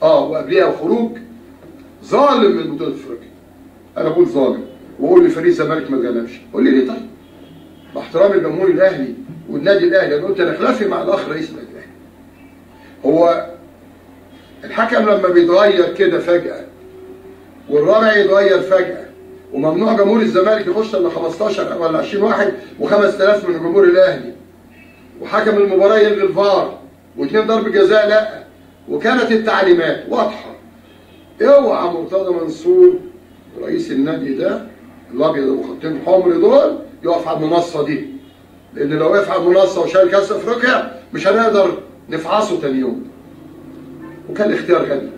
اه وقبلها خروج ظالم من بطوله افريقيا انا بقول ظالم واقول لفريق الزمالك ما اتغلبش قول لي ليه طيب باحترام الجمهور الاهلي والنادي الاهلي انا قلت انا خلافي مع الاخ رئيس النادي الاهلي هو الحكم لما بيتغير كده فجاه والرابع يتغير فجاه وممنوع جمهور الزمالك يخش الا 15 ولا 20 واحد و5000 من جمهور الاهلي وحكم المباراه يلغي الفار واثنين ضرب جزاء لا وكانت التعليمات واضحه اوعى مرتضى منصور رئيس النادي ده الابيض ابو خطين حمر دول يقف على المنصه دي لان لو وقف على المنصه وشال كاس افريقيا مش هنقدر نفعصه تاني يوم وكان الاختيار غبي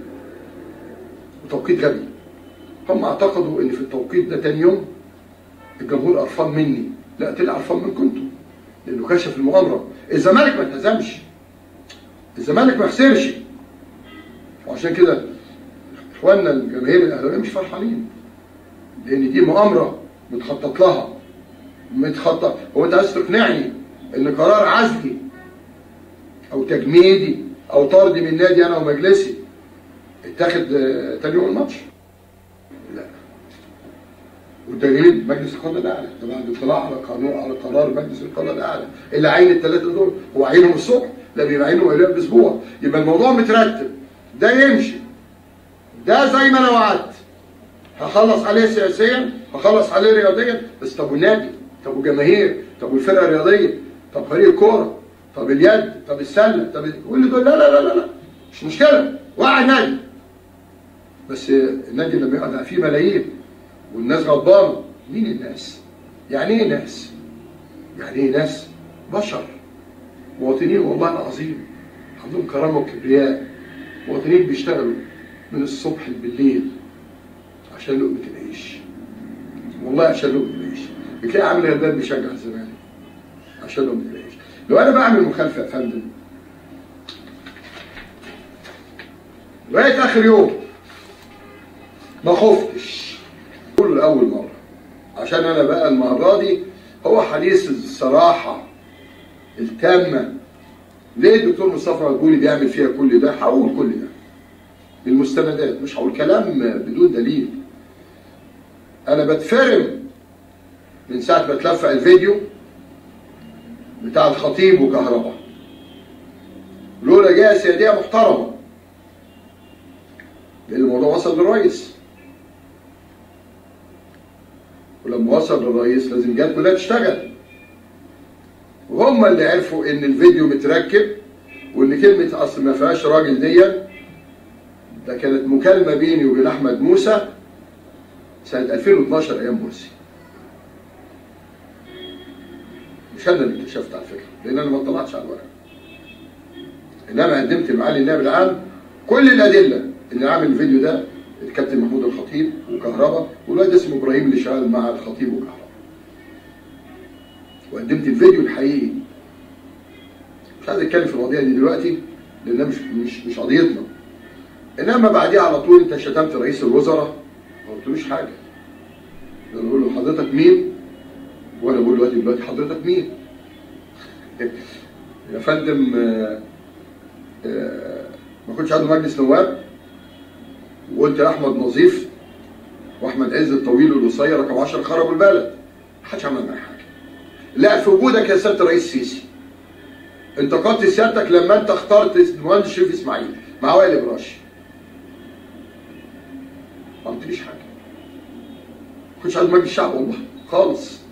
وتوقيت غبي هم اعتقدوا ان في التوقيت ده تاني يوم الجمهور قرفان مني لا طلع قرفان منكم انتوا لانه كشف المؤامره الزمالك ما اتهزمش الزمالك ما خسرش وعشان كده اخواننا الجماهير الاهلاويه مش فرحانين لان دي مؤامره متخطط لها متخطط هو انت عايز تقنعني ان قرار عزلي او تجميدي او طردي من النادي انا ومجلسي اتاخد آه، تاني يوم الماتش لا والدليل مجلس القضاء الاعلى طبعا الاطلاع على قانون على قرار مجلس القضاء الاعلى اللي عين الثلاثه دول هو عينهم الصبح لا بيبقى عينهم قبلها باسبوع يبقى الموضوع مترتب ده يمشي ده زي ما انا وعدت هخلص عليه سياسيا هخلص عليه رياضيا بس طب والنادي طب والجماهير طب والفرقه الرياضيه طب فريق الكوره طب اليد طب السله طب كل دول لا لا لا لا لا مش مشكله وقع النادي بس النادي لما يقعد فيه ملايين والناس غضبانه مين الناس؟ يعني ايه ناس؟ يعني ايه ناس؟ بشر مواطنين والله العظيم عندهم كرامه وكبرياء مواطنين بيشتغلوا من الصبح بالليل عشان لقمه العيش والله عشان لقمه العيش بتلاقي عامل غلبان بيشجع الزمالك عشان لقمه العيش لو انا بعمل مخالفه يا فندم لغايه اخر يوم ما خفتش كل اول مره عشان انا بقى المره دي هو حديث الصراحه التامه ليه الدكتور مصطفى مدبولي بيعمل فيها كل ده هقول كل ده بالمستندات مش هقول كلام بدون دليل انا بتفرم من ساعه ما اتلفق الفيديو بتاع الخطيب وكهرباء لولا جهه سياديه محترمه لان الموضوع وصل للرئيس ولما وصل للرئيس لازم جات كلها تشتغل وهم اللي عرفوا ان الفيديو متركب وان كلمه اصل ما فيهاش راجل دي ده كانت مكالمه بيني وبين احمد موسى سنه 2012 ايام مرسي مش انا اللي اكتشفت على فكره لان انا ما اطلعتش على الورق انما قدمت لمعالي النائب العام كل الادله اللي عامل الفيديو ده الكابتن محمود الخطيب وكهربا والواد اسمه ابراهيم اللي شغال مع الخطيب وكهربا وقدمت الفيديو الحقيقي مش عايز اتكلم في المواضيع دي دلوقتي لانها مش مش مش قضيتنا انما بعديها على طول انت شتمت رئيس الوزراء ما قلتلوش حاجه انا بقول له حضرتك مين وانا بقول دلوقتي دلوقتي حضرتك مين يا فندم آه، آه، ما كنتش عنده مجلس نواب وقلت يا احمد نظيف واحمد عز الطويل والقصير رقم 10 خربوا البلد ما حدش عمل معايا حاجه لا في وجودك يا سياده الرئيس السيسي انتقدت سيادتك لما انت اخترت المهندس شريف اسماعيل مع وائل ابراشي ما عملتليش حاجه ما كنتش عايز مجلس الشعب والله خالص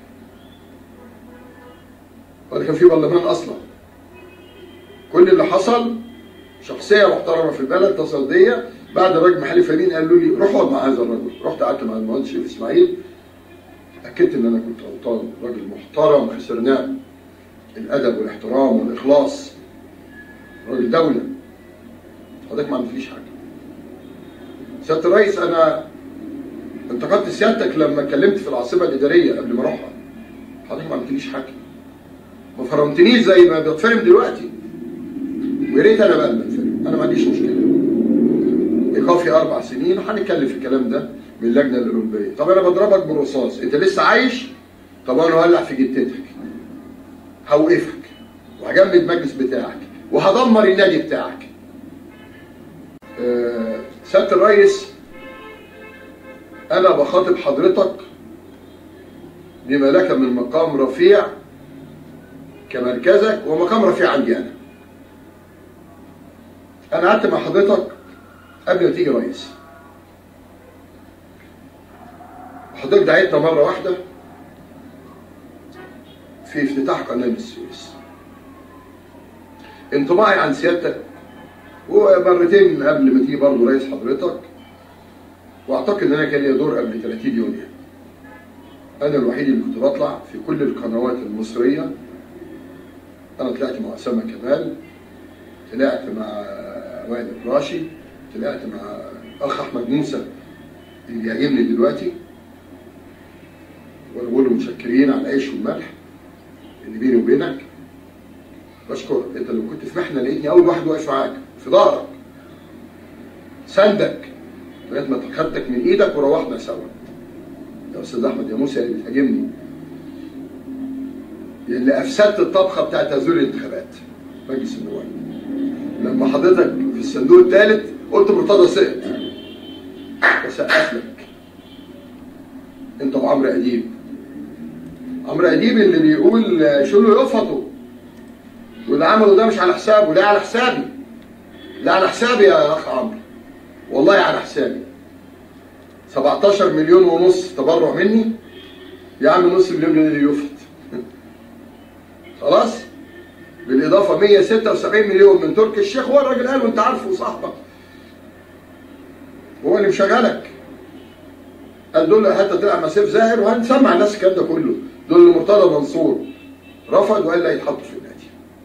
ولا كان في برلمان اصلا كل اللي حصل شخصيه محترمه في البلد اتصل بيا بعد الراجل محلي فمين قالوا لي روح اقعد مع هذا الرجل رحت قعدت مع المهندس شريف اسماعيل اكدت ان انا كنت غلطان راجل محترم خسرناه الادب والاحترام والاخلاص راجل دوله حضرتك ما عملتليش حاجه سياده الرئيس انا انتقدت سيادتك لما اتكلمت في العاصمه الاداريه قبل ما اروحها حضرتك ما عملتليش حاجه ما فرمتنيش زي ما بتفرم دلوقتي ويا ريت انا بقى اللي بتفرم انا ما عنديش مشكله ايقافي اربع سنين وهنتكلم في الكلام ده من اللجنه الاولمبيه طب انا بضربك بالرصاص انت لسه عايش طب انا هولع في جتتك هوقفك وهجمد المجلس بتاعك وهدمر النادي بتاعك آه، سياده الرئيس انا بخاطب حضرتك بما لك من مقام رفيع كمركزك ومقام رفيع عندي انا انا قعدت مع حضرتك قبل ما تيجي رئيس حضرتك دعيتنا مره واحده في افتتاح قناه السويس انطباعي عن سيادتك ومرتين قبل ما تيجي برضه رئيس حضرتك واعتقد ان انا كان لي دور قبل 30 يونيو انا الوحيد اللي كنت بطلع في كل القنوات المصريه انا طلعت مع اسامه كمال طلعت مع وائل الراشي طلعت مع اخ احمد موسى اللي بيعجبني دلوقتي وانا بقول له متشكرين على العيش والملح اللي بيني وبينك بشكرك انت لو كنت في محنه لقيتني اول واحد واقف معاك في ظهرك سندك لغايه ما خدتك من ايدك وروحنا سوا يا استاذ احمد يا موسى اللي بتهاجمني اللي افسدت الطبخه بتاعت هذول الانتخابات مجلس النواب لما حضرتك في الصندوق الثالث قلت مرتضى سقط وسقف لك انت وعمرو اديب عمرو اديب اللي بيقول شيلوا يفطوا واللي عمله ده مش على حسابه لا على حسابي لا على حسابي يا اخ عمرو والله على حسابي 17 مليون ونص تبرع مني يا عم نص مليون جنيه اللي يفط خلاص بالاضافه 176 مليون من تركي الشيخ هو الراجل قال وانت عارفه وصاحبك هو اللي مشغلك قال دول حتى طلع مع سيف زاهر وهنسمع الناس الكلام ده كله دول اللي مرتضى منصور رفض وقال لا يتحطوا في النادي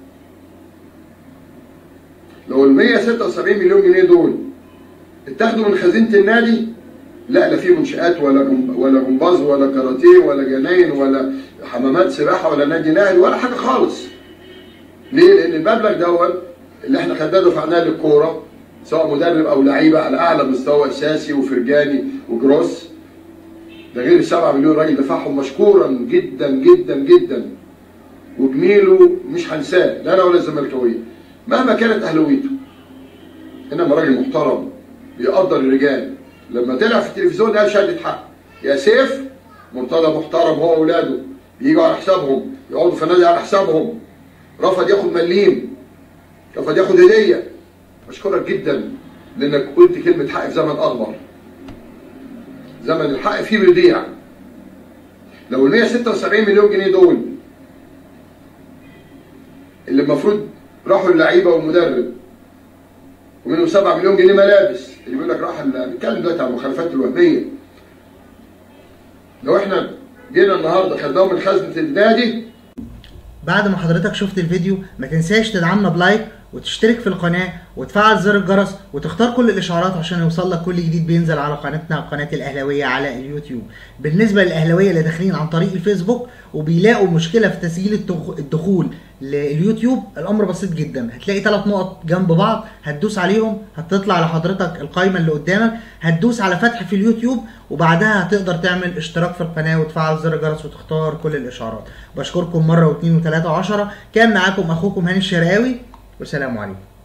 لو ال 176 مليون جنيه دول اتاخدوا من خزينه النادي لا لا في منشآت ولا جم- ولا جمباز ولا كاراتيه ولا جناين ولا حمامات سباحه ولا نادي نهل ولا حاجه خالص. ليه؟ لان المبلغ دوت اللي احنا خدناه دفعناه للكوره سواء مدرب او لعيبه على اعلى مستوى اساسي وفرجاني وجروس ده غير السبعة مليون راجل دفعهم مشكورا جدا جدا جدا وجميله مش هنساه لا انا ولا الزملكاويه مهما كانت اهلاويته انما راجل محترم بيقدر الرجال لما طلع في التلفزيون قال شهاده حق يا سيف مرتضى محترم هو واولاده بيجوا على حسابهم يقعدوا في النادي على حسابهم رفض ياخد مليم رفض ياخد هديه بشكرك جدا لانك قلت كلمه حق في زمن اخبر زمن الحق فيه بيضيع لو ال 176 مليون جنيه دول اللي المفروض راحوا اللعيبه والمدرب ومنهم 7 مليون جنيه ملابس اللي بيقول لك راح ال- بنتكلم دلوقتي عن المخالفات الوهميه لو احنا جينا النهارده خدناهم من خزنه النادي بعد ما حضرتك شفت الفيديو ما تنساش تدعمنا بلايك وتشترك في القناة وتفعل زر الجرس وتختار كل الاشعارات عشان يوصل لك كل جديد بينزل على قناتنا قناة الاهلاوية على اليوتيوب بالنسبة للاهلاوية اللي داخلين عن طريق الفيسبوك وبيلاقوا مشكلة في تسجيل التخ- الدخول لليوتيوب الامر بسيط جدا هتلاقي ثلاث نقط جنب بعض هتدوس عليهم هتطلع لحضرتك القائمة اللي قدامك هتدوس على فتح في اليوتيوب وبعدها هتقدر تعمل اشتراك في القناة وتفعل زر الجرس وتختار كل الاشعارات بشكركم مرة واثنين وثلاثة وعشرة كان معاكم اخوكم هاني الشرقاوي والسلام عليكم